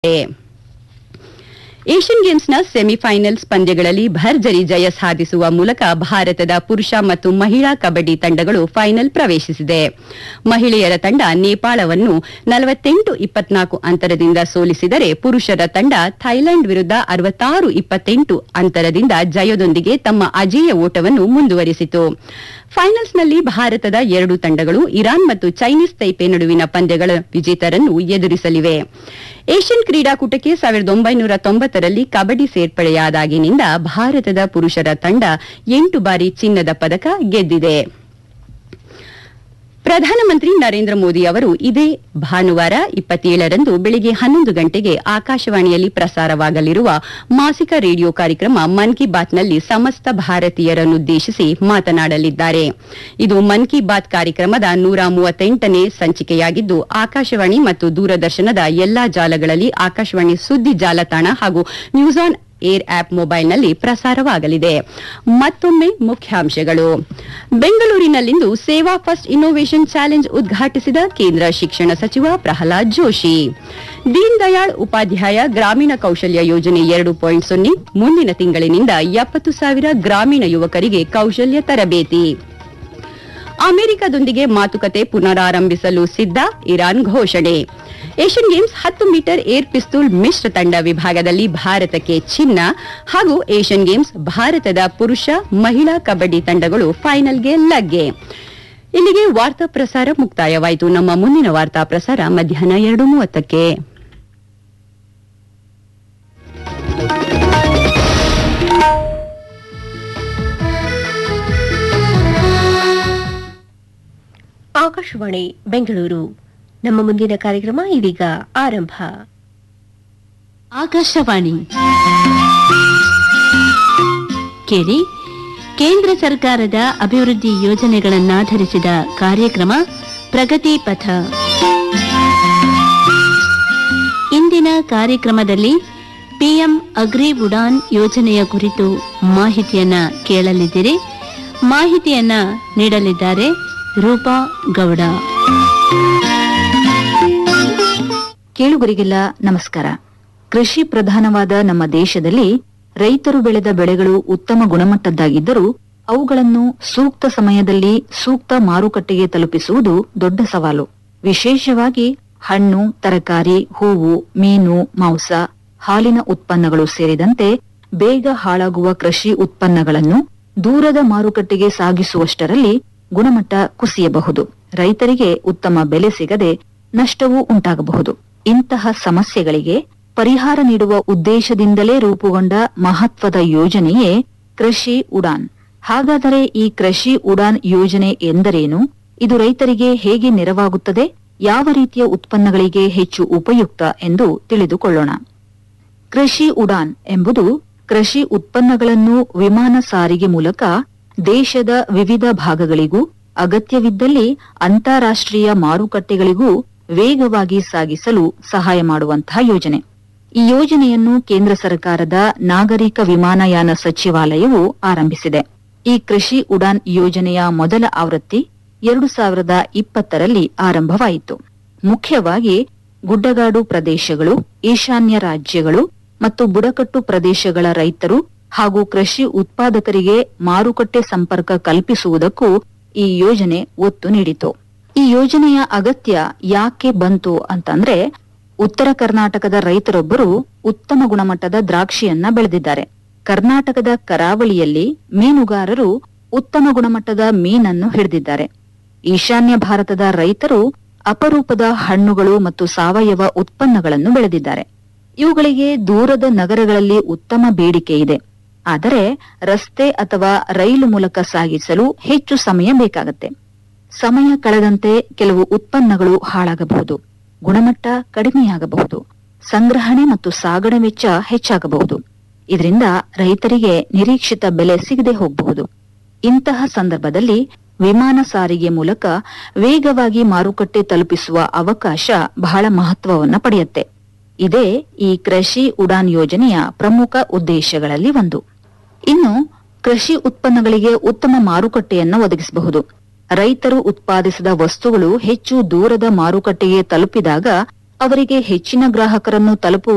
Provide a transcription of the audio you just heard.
Asian ಗೇಮ್ಸ್ನ semifinals ಪಂದ್ಯಗಳಲ್ಲಿ ಭರ್ಜರಿ ಜಯ ಸಾಧಿಸುವ ಮೂಲಕ ಭಾರತದ ಪುರುಷ ಮತ್ತು ಮಹಿಳಾ ಕಬಡ್ಡಿ ತಂಡಗಳು ಫೈನಲ್ ಪ್ರವೇಶಿಸಿದೆ ಮಹಿಳೆಯರ ತಂಡ ನೇಪಾಳವನ್ನು ನಲವತ್ತೆಂಟು ಇಪ್ಪತ್ನಾಲ್ಕು ಅಂತರದಿಂದ ಸೋಲಿಸಿದರೆ ಪುರುಷರ ತಂಡ ಥೈಲ್ಯಾಂಡ್ ವಿರುದ್ಧ ಅರವತ್ತಾರು ಇಪ್ಪತ್ತೆಂಟು ಅಂತರದಿಂದ ಜಯದೊಂದಿಗೆ ತಮ್ಮ ಅಜೇಯ ಓಟವನ್ನು ಮುಂದುವರಿಸಿತು ಫೈನಲ್ಸ್ನಲ್ಲಿ ಭಾರತದ ಎರಡು ತಂಡಗಳು ಇರಾನ್ ಮತ್ತು ಚೈನೀಸ್ ತೈಪೆ ನಡುವಿನ ಪಂದ್ಯಗಳ ವಿಜೇತರನ್ನು ಎದುರಿಸಲಿವೆ ಏಷ್ಯನ್ ಕ್ರೀಡಾಕೂಟಕ್ಕೆ ಸಾವಿರದ ಒಂಬೈನೂರ ತೊಂಬತ್ತರಲ್ಲಿ ಕಬಡ್ಡಿ ಸೇರ್ಪಡೆಯಾದಾಗಿನಿಂದ ಭಾರತದ ಪುರುಷರ ತಂಡ ಎಂಟು ಬಾರಿ ಚಿನ್ನದ ಪದಕ ಗೆದ್ದಿದೆ ಪ್ರಧಾನಮಂತ್ರಿ ನರೇಂದ್ರ ಮೋದಿ ಅವರು ಇದೇ ಭಾನುವಾರ ಇಪ್ಪತ್ತೇಳರಂದು ಬೆಳಿಗ್ಗೆ ಹನ್ನೊಂದು ಗಂಟೆಗೆ ಆಕಾಶವಾಣಿಯಲ್ಲಿ ಪ್ರಸಾರವಾಗಲಿರುವ ಮಾಸಿಕ ರೇಡಿಯೋ ಕಾರ್ಯಕ್ರಮ ಮನ್ ಕಿ ಬಾತ್ನಲ್ಲಿ ಸಮಸ್ತ ಭಾರತೀಯರನ್ನುದ್ದೇಶಿಸಿ ಮಾತನಾಡಲಿದ್ದಾರೆ ಇದು ಮನ್ ಕಿ ಬಾತ್ ಕಾರ್ಯಕ್ರಮದ ನೂರ ಮೂವತ್ತೆಂಟನೇ ಸಂಚಿಕೆಯಾಗಿದ್ದು ಆಕಾಶವಾಣಿ ಮತ್ತು ದೂರದರ್ಶನದ ಎಲ್ಲಾ ಜಾಲಗಳಲ್ಲಿ ಆಕಾಶವಾಣಿ ಸುದ್ದಿ ಜಾಲತಾಣ ಹಾಗೂ ನ್ಯೂಸ್ ಆನ್ ಏರ್ ಆಪ್ ಮೊಬೈಲ್ನಲ್ಲಿ ಪ್ರಸಾರವಾಗಲಿದೆ ಮತ್ತೊಮ್ಮೆ ಮುಖ್ಯಾಂಶಗಳು ಬೆಂಗಳೂರಿನಲ್ಲಿಂದು ಸೇವಾ ಫಸ್ಟ್ ಇನ್ನೋವೇಷನ್ ಚಾಲೆಂಜ್ ಉದ್ಘಾಟಿಸಿದ ಕೇಂದ್ರ ಶಿಕ್ಷಣ ಸಚಿವ ಪ್ರಹ್ಲಾದ್ ಜೋಶಿ ದೀನ್ ದಯಾಳ್ ಉಪಾಧ್ಯಾಯ ಗ್ರಾಮೀಣ ಕೌಶಲ್ಯ ಯೋಜನೆ ಎರಡು ಪಾಯಿಂಟ್ ಸೊನ್ನೆ ಮುಂದಿನ ತಿಂಗಳಿನಿಂದ ಎಪ್ಪತ್ತು ಸಾವಿರ ಗ್ರಾಮೀಣ ಯುವಕರಿಗೆ ಕೌಶಲ್ಯ ತರಬೇತಿ ಅಮೆರಿಕದೊಂದಿಗೆ ಮಾತುಕತೆ ಪುನರಾರಂಭಿಸಲು ಸಿದ್ಧ ಇರಾನ್ ಘೋಷಣೆ ಏಷ್ಯನ್ ಗೇಮ್ಸ್ ಹತ್ತು ಮೀಟರ್ ಏರ್ ಪಿಸ್ತೂಲ್ ಮಿಶ್ರ ತಂಡ ವಿಭಾಗದಲ್ಲಿ ಭಾರತಕ್ಕೆ ಚಿನ್ನ ಹಾಗೂ ಏಷ್ಯನ್ ಗೇಮ್ಸ್ ಭಾರತದ ಪುರುಷ ಮಹಿಳಾ ಕಬಡ್ಡಿ ತಂಡಗಳು ಫೈನಲ್ಗೆ ಲಗ್ಗೆ ಇಲ್ಲಿಗೆ ವಾರ್ತಾ ಪ್ರಸಾರ ಮುಕ್ತಾಯವಾಯಿತು ನಮ್ಮ ಮುಂದಿನ ವಾರ್ತಾ ಪ್ರಸಾರ ಮಧ್ಯಾಹ್ನ ಎರಡು ಮೂವತ್ತಕ್ಕೆ ಆಕಾಶವಾಣಿ ಬೆಂಗಳೂರು ನಮ್ಮ ಮುಂದಿನ ಕಾರ್ಯಕ್ರಮ ಇದೀಗ ಆರಂಭ ಆಕಾಶವಾಣಿ ಕೇಳಿ ಕೇಂದ್ರ ಸರ್ಕಾರದ ಅಭಿವೃದ್ಧಿ ಯೋಜನೆಗಳನ್ನಾಧರಿಸಿದ ಕಾರ್ಯಕ್ರಮ ಪ್ರಗತಿ ಪಥ ಇಂದಿನ ಕಾರ್ಯಕ್ರಮದಲ್ಲಿ ಪಿಎಂ ಅಗ್ರಿ ಉಡಾನ್ ಯೋಜನೆಯ ಕುರಿತು ಮಾಹಿತಿಯನ್ನ ಕೇಳಲಿದ್ದೀರಿ ಮಾಹಿತಿಯನ್ನ ನೀಡಲಿದ್ದಾರೆ ರೂಪಾ ಗೌಡ ಕೇಳುಗರಿಗೆಲ್ಲ ನಮಸ್ಕಾರ ಕೃಷಿ ಪ್ರಧಾನವಾದ ನಮ್ಮ ದೇಶದಲ್ಲಿ ರೈತರು ಬೆಳೆದ ಬೆಳೆಗಳು ಉತ್ತಮ ಗುಣಮಟ್ಟದ್ದಾಗಿದ್ದರೂ ಅವುಗಳನ್ನು ಸೂಕ್ತ ಸಮಯದಲ್ಲಿ ಸೂಕ್ತ ಮಾರುಕಟ್ಟೆಗೆ ತಲುಪಿಸುವುದು ದೊಡ್ಡ ಸವಾಲು ವಿಶೇಷವಾಗಿ ಹಣ್ಣು ತರಕಾರಿ ಹೂವು ಮೀನು ಮಾಂಸ ಹಾಲಿನ ಉತ್ಪನ್ನಗಳು ಸೇರಿದಂತೆ ಬೇಗ ಹಾಳಾಗುವ ಕೃಷಿ ಉತ್ಪನ್ನಗಳನ್ನು ದೂರದ ಮಾರುಕಟ್ಟೆಗೆ ಸಾಗಿಸುವಷ್ಟರಲ್ಲಿ ಗುಣಮಟ್ಟ ಕುಸಿಯಬಹುದು ರೈತರಿಗೆ ಉತ್ತಮ ಬೆಲೆ ಸಿಗದೆ ನಷ್ಟವೂ ಉಂಟಾಗಬಹುದು ಇಂತಹ ಸಮಸ್ಯೆಗಳಿಗೆ ಪರಿಹಾರ ನೀಡುವ ಉದ್ದೇಶದಿಂದಲೇ ರೂಪುಗೊಂಡ ಮಹತ್ವದ ಯೋಜನೆಯೇ ಕೃಷಿ ಉಡಾನ್ ಹಾಗಾದರೆ ಈ ಕೃಷಿ ಉಡಾನ್ ಯೋಜನೆ ಎಂದರೇನು ಇದು ರೈತರಿಗೆ ಹೇಗೆ ನೆರವಾಗುತ್ತದೆ ಯಾವ ರೀತಿಯ ಉತ್ಪನ್ನಗಳಿಗೆ ಹೆಚ್ಚು ಉಪಯುಕ್ತ ಎಂದು ತಿಳಿದುಕೊಳ್ಳೋಣ ಕೃಷಿ ಉಡಾನ್ ಎಂಬುದು ಕೃಷಿ ಉತ್ಪನ್ನಗಳನ್ನು ವಿಮಾನ ಸಾರಿಗೆ ಮೂಲಕ ದೇಶದ ವಿವಿಧ ಭಾಗಗಳಿಗೂ ಅಗತ್ಯವಿದ್ದಲ್ಲಿ ಅಂತಾರಾಷ್ಟ್ರೀಯ ಮಾರುಕಟ್ಟೆಗಳಿಗೂ ವೇಗವಾಗಿ ಸಾಗಿಸಲು ಸಹಾಯ ಮಾಡುವಂತಹ ಯೋಜನೆ ಈ ಯೋಜನೆಯನ್ನು ಕೇಂದ್ರ ಸರ್ಕಾರದ ನಾಗರಿಕ ವಿಮಾನಯಾನ ಸಚಿವಾಲಯವು ಆರಂಭಿಸಿದೆ ಈ ಕೃಷಿ ಉಡಾನ್ ಯೋಜನೆಯ ಮೊದಲ ಆವೃತ್ತಿ ಎರಡು ಸಾವಿರದ ಇಪ್ಪತ್ತರಲ್ಲಿ ಆರಂಭವಾಯಿತು ಮುಖ್ಯವಾಗಿ ಗುಡ್ಡಗಾಡು ಪ್ರದೇಶಗಳು ಈಶಾನ್ಯ ರಾಜ್ಯಗಳು ಮತ್ತು ಬುಡಕಟ್ಟು ಪ್ರದೇಶಗಳ ರೈತರು ಹಾಗೂ ಕೃಷಿ ಉತ್ಪಾದಕರಿಗೆ ಮಾರುಕಟ್ಟೆ ಸಂಪರ್ಕ ಕಲ್ಪಿಸುವುದಕ್ಕೂ ಈ ಯೋಜನೆ ಒತ್ತು ನೀಡಿತು ಈ ಯೋಜನೆಯ ಅಗತ್ಯ ಯಾಕೆ ಬಂತು ಅಂತಂದ್ರೆ ಉತ್ತರ ಕರ್ನಾಟಕದ ರೈತರೊಬ್ಬರು ಉತ್ತಮ ಗುಣಮಟ್ಟದ ದ್ರಾಕ್ಷಿಯನ್ನ ಬೆಳೆದಿದ್ದಾರೆ ಕರ್ನಾಟಕದ ಕರಾವಳಿಯಲ್ಲಿ ಮೀನುಗಾರರು ಉತ್ತಮ ಗುಣಮಟ್ಟದ ಮೀನನ್ನು ಹಿಡಿದಿದ್ದಾರೆ ಈಶಾನ್ಯ ಭಾರತದ ರೈತರು ಅಪರೂಪದ ಹಣ್ಣುಗಳು ಮತ್ತು ಸಾವಯವ ಉತ್ಪನ್ನಗಳನ್ನು ಬೆಳೆದಿದ್ದಾರೆ ಇವುಗಳಿಗೆ ದೂರದ ನಗರಗಳಲ್ಲಿ ಉತ್ತಮ ಬೇಡಿಕೆ ಇದೆ ಆದರೆ ರಸ್ತೆ ಅಥವಾ ರೈಲು ಮೂಲಕ ಸಾಗಿಸಲು ಹೆಚ್ಚು ಸಮಯ ಬೇಕಾಗತ್ತೆ ಸಮಯ ಕಳೆದಂತೆ ಕೆಲವು ಉತ್ಪನ್ನಗಳು ಹಾಳಾಗಬಹುದು ಗುಣಮಟ್ಟ ಕಡಿಮೆಯಾಗಬಹುದು ಸಂಗ್ರಹಣೆ ಮತ್ತು ಸಾಗಣೆ ವೆಚ್ಚ ಹೆಚ್ಚಾಗಬಹುದು ಇದರಿಂದ ರೈತರಿಗೆ ನಿರೀಕ್ಷಿತ ಬೆಲೆ ಸಿಗದೆ ಹೋಗಬಹುದು ಇಂತಹ ಸಂದರ್ಭದಲ್ಲಿ ವಿಮಾನ ಸಾರಿಗೆ ಮೂಲಕ ವೇಗವಾಗಿ ಮಾರುಕಟ್ಟೆ ತಲುಪಿಸುವ ಅವಕಾಶ ಬಹಳ ಮಹತ್ವವನ್ನ ಪಡೆಯುತ್ತೆ ಇದೇ ಈ ಕೃಷಿ ಉಡಾನ್ ಯೋಜನೆಯ ಪ್ರಮುಖ ಉದ್ದೇಶಗಳಲ್ಲಿ ಒಂದು ಇನ್ನು ಕೃಷಿ ಉತ್ಪನ್ನಗಳಿಗೆ ಉತ್ತಮ ಮಾರುಕಟ್ಟೆಯನ್ನು ಒದಗಿಸಬಹುದು ರೈತರು ಉತ್ಪಾದಿಸಿದ ವಸ್ತುಗಳು ಹೆಚ್ಚು ದೂರದ ಮಾರುಕಟ್ಟೆಗೆ ತಲುಪಿದಾಗ ಅವರಿಗೆ ಹೆಚ್ಚಿನ ಗ್ರಾಹಕರನ್ನು ತಲುಪುವ